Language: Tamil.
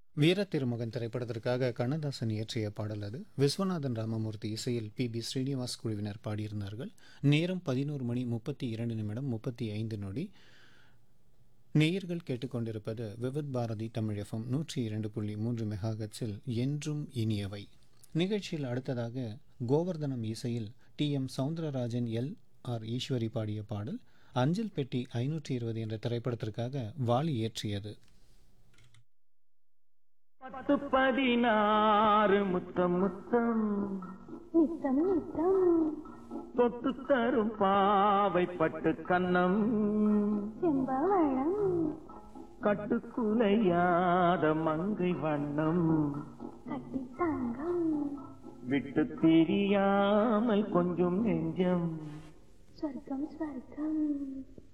வீர திருமகன் திரைப்படத்திற்காக கண்ணதாசன் இயற்றிய பாடல் அது விஸ்வநாதன் ராமமூர்த்தி இசையில் பி பி ஸ்ரீனிவாஸ் குழுவினர் பாடியிருந்தார்கள் நேரம் பதினோரு மணி முப்பத்தி இரண்டு நிமிடம் முப்பத்தி ஐந்து நொடி நேயர்கள் கேட்டுக்கொண்டிருப்பது விவித் பாரதி தமிழ் எஃப்எம் நூற்றி இரண்டு புள்ளி மூன்று மெகாகட்ஸில் என்றும் இனியவை நிகழ்ச்சியில் அடுத்ததாக கோவர்தனம் இசையில் T M Soundararajan L R Eswari பாடிய பாடல் அஞ்சல் பெட்டி ஐநூற்றி இருபது என்ற திரைப்படத்திற்காக வாலி இயற்றியது பத்து பதினாறு முத்தம் முத்தம் நித்தம் நித்தம் தொட்டு தரும் பாவை பட்டு கன்னம் செம்பவளம் கட்டுக்குலையாத மங்கை வண்ணம் கட்டி தங்கம் விட்டு பிரியாமல் கொஞ்சம் நெஞ்சம் சொர்க்கம் ஸ்வர்க்கம்